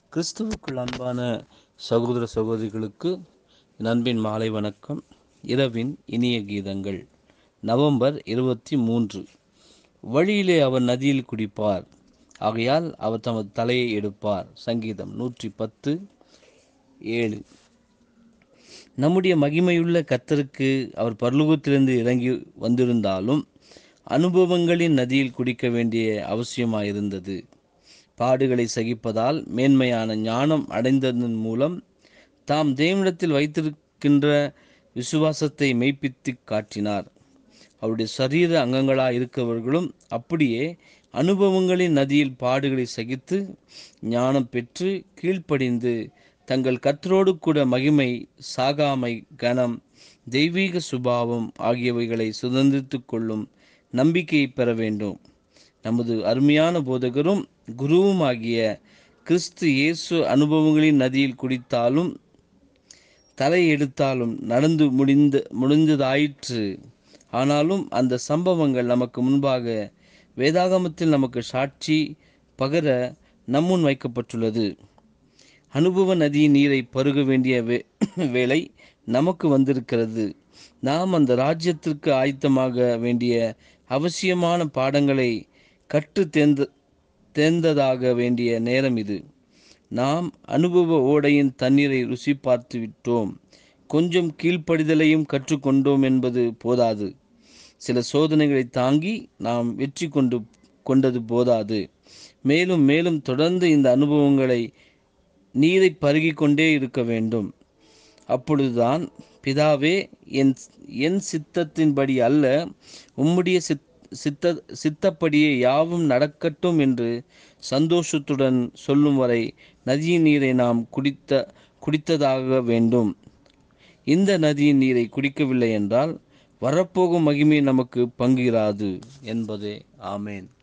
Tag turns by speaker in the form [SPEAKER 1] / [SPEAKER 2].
[SPEAKER 1] கிறிஸ்துவுக்குள் அன்பான சகோதர சகோதரிகளுக்கு என் அன்பின் மாலை வணக்கம் இரவின் இனிய கீதங்கள் நவம்பர் இருபத்தி மூன்று வழியிலே அவர் நதியில் குடிப்பார் ஆகையால் அவர் தமது தலையை எடுப்பார் சங்கீதம் நூற்றி பத்து ஏழு நம்முடைய மகிமையுள்ள கத்தருக்கு அவர் பரலோகத்திலிருந்து இறங்கி வந்திருந்தாலும் அனுபவங்களின் நதியில் குடிக்க வேண்டிய அவசியமாயிருந்தது பாடுகளை சகிப்பதால் மேன்மையான ஞானம் அடைந்ததன் மூலம் தாம் தேவனிடத்தில் வைத்திருக்கின்ற விசுவாசத்தை மெய்ப்பித்து காட்டினார் அவருடைய சரீர அங்கங்களாக இருக்கவர்களும் அப்படியே அனுபவங்களின் நதியில் பாடுகளை சகித்து ஞானம் பெற்று கீழ்ப்படிந்து தங்கள் கத்தரோடு கூட மகிமை சாகாமை கனம் தெய்வீக சுபாவம் ஆகியவைகளை சுதந்திரித்து கொள்ளும் நம்பிக்கையை பெற வேண்டும் நமது அருமையான போதகரும் குருவும் ஆகிய கிறிஸ்து இயேசு அனுபவங்களின் நதியில் குடித்தாலும் தலை எடுத்தாலும் நடந்து முடிந்த முடிந்ததாயிற்று ஆனாலும் அந்த சம்பவங்கள் நமக்கு முன்பாக வேதாகமத்தில் நமக்கு சாட்சி பகர நம்முன் வைக்கப்பட்டுள்ளது அனுபவ நதியின் நீரை பருக வேண்டிய வே வேலை நமக்கு வந்திருக்கிறது நாம் அந்த ராஜ்யத்திற்கு ஆயத்தமாக வேண்டிய அவசியமான பாடங்களை கற்று தேர்ந்த தேர்ந்ததாக வேண்டிய நேரம் இது நாம் அனுபவ ஓடையின் தண்ணீரை ருசி பார்த்து விட்டோம் கொஞ்சம் கீழ்ப்படிதலையும் கற்றுக்கொண்டோம் என்பது போதாது சில சோதனைகளை தாங்கி நாம் வெற்றி கொண்டு கொண்டது போதாது மேலும் மேலும் தொடர்ந்து இந்த அனுபவங்களை நீரை பருகி கொண்டே இருக்க வேண்டும் அப்பொழுதுதான் பிதாவே என் என் சித்தத்தின்படி அல்ல உம்முடைய சித் சித்த சித்தப்படியே யாவும் நடக்கட்டும் என்று சந்தோஷத்துடன் சொல்லும் வரை நதியின் நீரை நாம் குடித்த குடித்ததாக வேண்டும் இந்த நதியின் நீரை குடிக்கவில்லை என்றால் வரப்போகும் மகிமை நமக்கு பங்குகிறாது என்பதே ஆமேன்